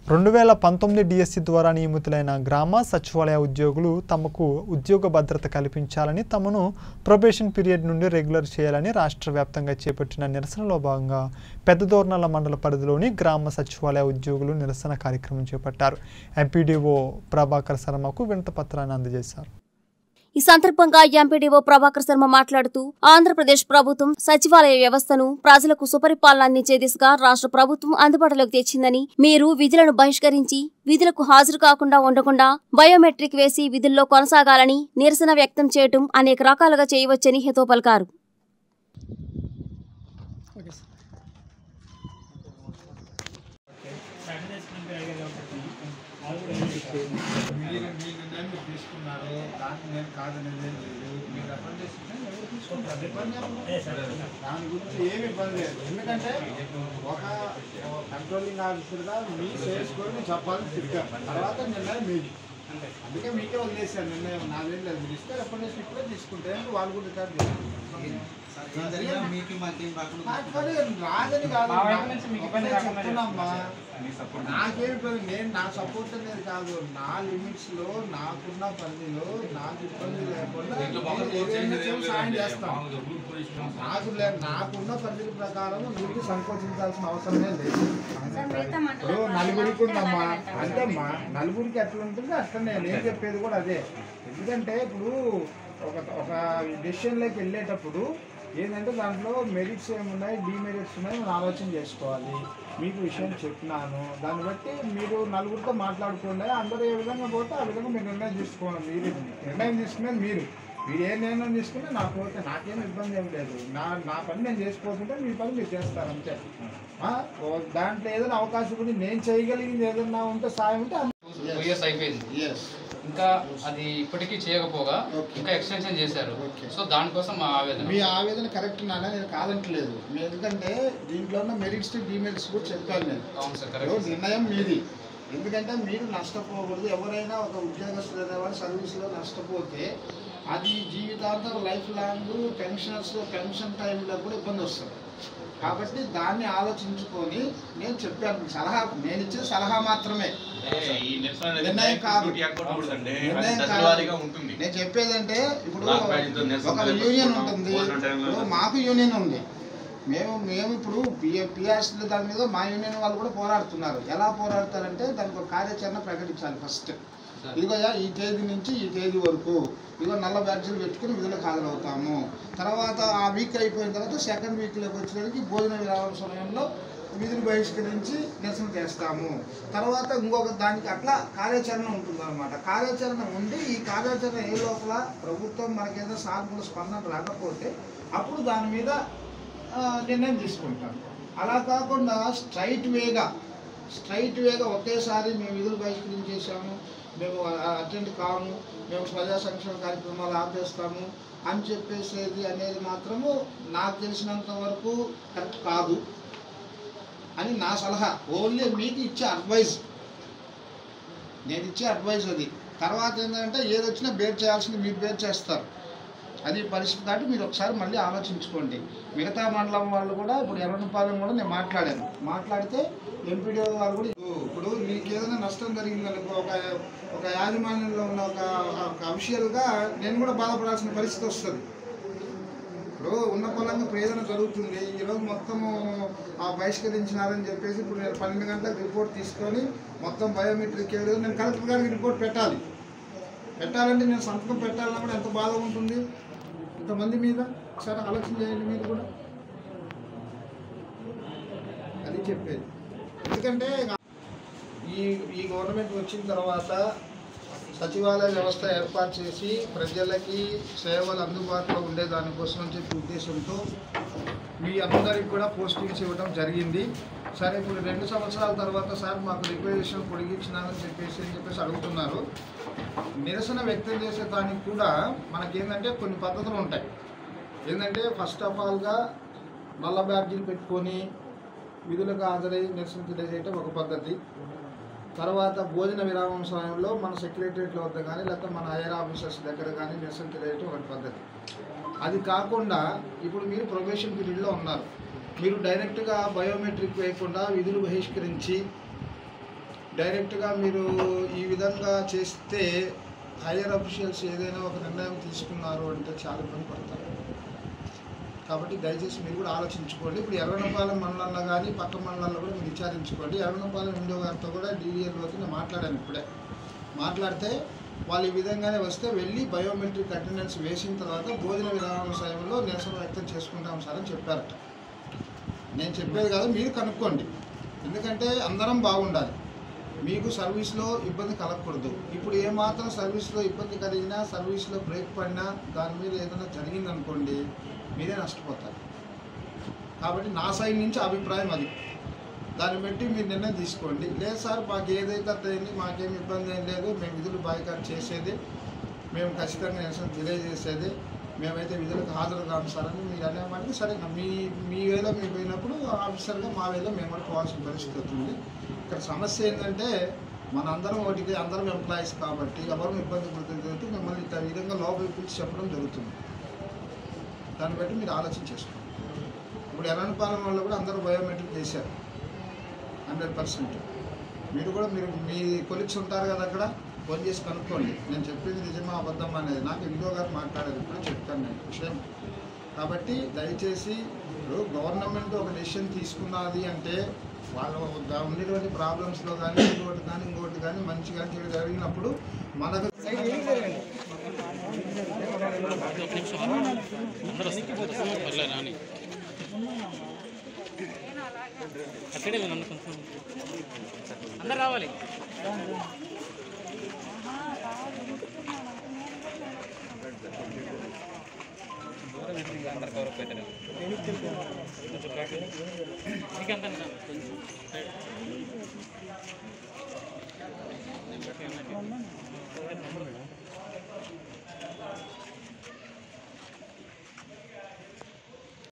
రెండు వేల పంతొమ్మిది డిఎస్సి ద్వారా నియమితులైన గ్రామ సచివాలయ ఉద్యోగులు తమకు ఉద్యోగ భద్రత కల్పించాలని తమను ప్రొబేషన్ పీరియడ్ నుండి రెగ్యులర్ చేయాలని రాష్ట్ర వ్యాప్తంగా చేపట్టిన నిరసనలో భాగంగా పెద్దదోర్నల మండల పరిధిలోని గ్రామ సచివాలయ ఉద్యోగులు నిరసన కార్యక్రమం చేపట్టారు ఎంపీడీఓ ప్రభాకర్ శర్మకు వినతపత్రాన్ని అందజేశారు ఈ సందర్భంగా ఎంపీడీఓ ప్రభాకర్ శర్మ మాట్లాడుతూ ఆంధ్రప్రదేశ్ ప్రభుత్వం సచివాలయ వ్యవస్థను ప్రజలకు సుపరిపాలన అందించే దిశగా రాష్ట్ర ప్రభుత్వం అందుబాటులోకి తెచ్చిందని మీరు విధులను బహిష్కరించి విధులకు హాజరు కాకుండా ఉండకుండా బయోమెట్రిక్ వేసి విధుల్లో కొనసాగాలని నిరసన వ్యక్తం చేయటం అనేక రకాలుగా చేయవచ్చని హితో పలికారు మీరు మీ నిర్ణయం మీరు తీసుకున్నారు దానికి నేను కాదనేది ఏం లేదు మీరు రెఫర్ చేస్తుంటే ఎవరు తీసుకుంటారు ఇబ్బంది ఏముంది? దాని గురించి ఏమి ఇబ్బంది లేదు ఎందుకంటే ఒక కంట్రోలింగ్ ఆఫీసర్గా మీ చేసుకొని చెప్పాలని తిరిగాను తర్వాత నిర్ణయం మీది అందుకే మీకే వదిలేసాను నిర్ణయం నాదేం లేదు మీరు ఇస్తే రెఫర్ చేసి ఇప్పుడే తీసుకుంటే వాళ్ళు కూడా రికార్డ్ చేస్తారు మీకు మాకేం రాకుండా నాకు కానీ రాదని కాదు మా వైపు నుంచి మీకు ఇబ్బంది ఒకటే రాకుండా చెప్తున్నామ్మా. నాకేం ఇబ్బంది నేను నా సపోర్ట్ అనేది కాదు నా లిమిట్స్ లో నాకున్న పరిధిలో నాకు ఇబ్బంది లేకుండా నేను ఏదైనా చేసి సాయం చేస్తాను నాకు లే నాకున్న పరిధి ప్రకారం నీకు సంకోచించాల్సిన అవసరమే లేదు ఇప్పుడు నలుగురికి ఉందమ్మా అంతేమ్మా నలుగురికి ఎట్లా ఉంటుంది అట్లనే నేను చెప్పేది కూడా అదే ఎందుకంటే ఇప్పుడు ఒక ఒక డెసిషన్లోకి వెళ్ళేటప్పుడు ఏంటంటే దాంట్లో మెరిట్స్ ఏమున్నాయి డిమెరిట్స్ ఉన్నాయి మనం ఆలోచన చేసుకోవాలి మీకు విషయం చెప్పినాను దాన్ని బట్టి మీరు నలుగురితో మాట్లాడుకోండి అందరూ ఏ విధంగా పోతే ఆ విధంగా మీరు నిర్ణయం తీసుకోండి మీరు నిర్ణయం తీసుకునేది మీరు మీరు ఏ నిర్ణయం తీసుకుంటే నాకు పోతే నాకేం ఇబ్బంది ఏం లేదు నా నా పని నేను చేసిపోతుంటే మీ పని మీరు చేస్తారు అంతే ఆ, ఓ దాంట్లో ఏదైనా అవకాశం ఉంది నేను చేయగలిగింది ఏదైనా ఉంటే సాయం ఉంటే టూ ఇయర్స్ అయిపోయింది ఎస్ ఇంకా అది ఇప్పటికీ చేయకపోగా Okay. ఇంకా ఎక్స్టెన్షన్ చేశారు Okay. సో దానికోసం మా ఆవేదన మీ ఆవేదన కరెక్ట్ నాన్న నేను కాదంటలేదు మీ ఎందుకంటే దీంట్లో ఉన్న మెరిట్స్ డిమెరిట్స్ కూడా చెప్పాను నేను అవును సార్ ఇప్పుడు కరెక్ట్ నిర్ణయం మీది ఎందుకంటే మీరు నష్టపోకూడదు ఎవరైనా ఒక ఉద్యోగస్తులు అనేవాడు సర్వీస్లో నష్టపోతే అది జీవితాంతం లైఫ్ లాంగ్ పెన్షనర్స్ పెన్షన్ టైంలో కూడా ఇబ్బంది వస్తుంది కాబట్టి దాన్ని ఆలోచించుకొని నేను చెప్పాను మీకు సలహా నేను ఇచ్చిన సలహా మాత్రమే ఈ నిరసన అనేది నిర్ణయం కాదు. డ్యూటీ ఎక్కకూడదండి. అది నిర్ణయం కాదు. దశలవారీగా ఉంటుంది నేను చెప్పేదంటే ఇప్పుడు నాకు బయటతో నిరసన ఒక తెలియదు. యూనియన్ ఉంటుంది భోజనం టైంలో ఇప్పుడు మాకు యూనియన్ ఉంది మేము మేము ఇప్పుడు పిఆర్సీ దాని మీద మా యూనియన్ వాళ్ళు కూడా పోరాడుతున్నారు ఎలా పోరాడతారంటే దానికి ఒక కార్యాచరణ ప్రకటించాలి ఫస్ట్ ఇదిగోయా ఈ తేదీ నుంచి ఈ తేదీ వరకు ఇదిగో నల్ల బ్యాడ్జీలు పెట్టుకుని విధులకు హాజరవుతాము తర్వాత ఆ వీక్ అయిపోయిన తర్వాత సెకండ్ వీక్లోకి వచ్చేసరికి భోజన విరామ సమయంలో విధులు బహిష్కరించి నిరసన చేస్తాము తర్వాత ఇంకొక దానికి అట్లా కార్యాచరణ ఉంటుంది అనమాట కార్యాచరణ ఉండి ఈ కార్యాచరణ ఏ లోపల ప్రభుత్వం మనకేదో సానుకూల స్పందన రాకపోతే అప్పుడు దాని మీద ఆ, నిర్ణయం తీసుకుంటాం అలా కాకుండా స్ట్రైట్ వేగా స్ట్రైట్ వేగా ఒకేసారి మేము విధులు బహిష్కరించేసాము మేము అటెండ్ కాము మేము ప్రజా సంక్షేమ కార్యక్రమాలు ఆపేస్తాము అని చెప్పేసేది అనేది మాత్రము నాకు తెలిసినంత వరకు కరెక్ట్ కాదు అని నా సలహా ఓన్లీ మీకు ఇచ్చే అడ్వైజ్ నేను ఇచ్చే అడ్వైజ్ అది తర్వాత ఏంటంటే ఏది వచ్చినా బేర్ చేయాల్సింది మీరు బేర్ చేస్తారు అది పరిస్థితి కాబట్టి మీరు ఒకసారి మళ్ళీ ఆలోచించుకోండి మిగతా మండలం వాళ్ళు కూడా ఇప్పుడు ఎర్రనపాలెం కూడా నేను మాట్లాడాను మాట్లాడితే ఎంపీడీ వాళ్ళు కూడా ఇప్పుడు మీకు ఏదైనా నష్టం జరిగిందనుకో ఒక ఒక యాజమాన్యంలో ఉన్న ఒక ఒక అఫిషియల్గా నేను కూడా బాధపడాల్సిన పరిస్థితి వస్తుంది ఇప్పుడు ఉన్న పొలంగా ఇప్పుడు ఏదైనా జరుగుతుంది ఈరోజు మొత్తము ఆ బహిష్కరించినారని చెప్పేసి ఇప్పుడు నేను పన్నెండు గంటలకు రిపోర్ట్ తీసుకొని మొత్తం బయోమెట్రిక్ ఏదో నేను కలెక్టర్ గారికి రిపోర్ట్ పెట్టాలి పెట్టాలంటే నేను సంతకం పెట్టాలన్నా కూడా ఎంత బాధ ఉంటుంది ఇంతమంది మీద ఒకసారి ఆలోచన చేయండి మీరు కూడా అది చెప్పేది ఎందుకంటే ఈ ఈ గవర్నమెంట్ వచ్చిన తర్వాత సచివాలయ వ్యవస్థ ఏర్పాటు చేసి ప్రజలకి సేవలు అందుబాటులో ఉండే దానికోసం అని చెప్పి ఉద్దేశంతో మీ అందరికి కూడా పోస్టింగ్స్ ఇవ్వడం జరిగింది సరే ఇప్పుడు రెండు సంవత్సరాల తర్వాత సార్ మాకు రిక్వైజేషన్ పొడిగించినారని చెప్పేసి అని చెప్పేసి అడుగుతున్నారు నిరసన వ్యక్తం చేసే దానికి కూడా మనకేంటంటే కొన్ని పద్ధతులు ఉంటాయి ఏంటంటే ఫస్ట్ ఆఫ్ ఆల్గా నల్ల బ్యాడ్జీలు పెట్టుకొని విధులకు హాజరై నిరసన తెలియజేయటం ఒక పద్ధతి తర్వాత భోజన విరామం సమయంలో మన సెక్రటరియట్ల వద్ద కానీ లేకపోతే మన హైయర్ ఆఫీసర్స్ దగ్గర కానీ నిరసన తెలియజేయటం ఒక పద్ధతి అది కాకుండా ఇప్పుడు మీరు ప్రొబేషన్ పీరియడ్లో ఉన్నారు మీరు డైరెక్ట్గా బయోమెట్రిక్ వేయకుండా విధులు బహిష్కరించి డైరెక్ట్గా మీరు ఈ విధంగా చేస్తే హైయర్ అఫీషియల్స్ ఏదైనా ఒక నిర్ణయం తీసుకున్నారు అంటే చాలా ఇబ్బంది పడతారు కాబట్టి దయచేసి మీరు కూడా ఆలోచించుకోండి ఇప్పుడు ఎర్రనపాలెం మండలంలో కానీ పక్క మండలంలో కూడా మీరు విచారించుకోండి ఎర్రనపాలెం ఇండో గారితో కూడా డీడీఎల్లోకి నేను మాట్లాడాను ఇప్పుడే మాట్లాడితే వాళ్ళు ఈ విధంగానే వస్తే వెళ్ళి బయోమెట్రిక్ అటెండెన్స్ వేసిన తర్వాత భోజన విధానం సమయంలో నిరసన వ్యక్తం చేసుకుంటాం సార్ అని చెప్పారట నేను చెప్పేది కాదు మీరు కనుక్కోండి ఎందుకంటే అందరం బాగుండాలి మీకు సర్వీస్లో ఇబ్బంది కలగకూడదు ఇప్పుడు ఏమాత్రం సర్వీస్లో ఇబ్బంది కలిగినా సర్వీస్లో బ్రేక్ పడినా దాని మీద ఏదైనా జరిగిందనుకోండి మీరే నష్టపోతారు కాబట్టి నా సైడ్ నుంచి అభిప్రాయం అది దాన్ని బట్టి మీరు నిర్ణయం తీసుకోండి లేదు సార్ మాకు ఏదైతే అయింది మాకేం ఇబ్బంది ఏం లేదు మేము విధులు బాయ్కాట్ చేసేది మేము ఖచ్చితంగా నిరసన తెలియజేసేది మేమైతే విధులకు హాజరు కాము సార్ అని మీరు అనేవాడికి సరే మీ మీ వేలో మీరు పోయినప్పుడు ఆఫీసర్గా మా వేలో మేము కూడా పోవాల్సిన పరిస్థితి అవుతుంది ఇక్కడ సమస్య ఏంటంటే మన అందరం ఒకటికి అందరం ఎంప్లాయీస్ కాబట్టి ఎవరు ఇబ్బంది పడుతుంది మిమ్మల్ని ఈ విధంగా లోపలికి పిలిచి చెప్పడం జరుగుతుంది దాన్ని బట్టి మీరు ఆలోచన చేసుకోండి ఇప్పుడు ఎర్రనపాలెం వాళ్ళు కూడా అందరూ బయోమెట్రిక్ చేశారు హండ్రెడ్ పర్సెంట్ మీరు కూడా మీరు మీ కొలిక్స్ ఉంటారు కదా అక్కడ ఫోన్ చేసి కనుక్కోండి నేను చెప్పింది నిజమా అబద్ధం అనేది నాకు ఇంకో గారు మాట్లాడారు ఇప్పుడు చెప్తాను నేను విషయం కాబట్టి దయచేసి ఇప్పుడు గవర్నమెంట్ ఒక డెసిషన్ తీసుకున్నది అంటే వాళ్ళు దా- ఉన్నటువంటి ప్రాబ్లమ్స్లో కానీ ఇంకోటి కానీ ఇంకోటి కానీ మంచి కానీ చెడు జరిగినప్పుడు మనకు అక్కడే ఉన్నాను కొంచెం అందరు రావాలి మీకంతా కొంచెం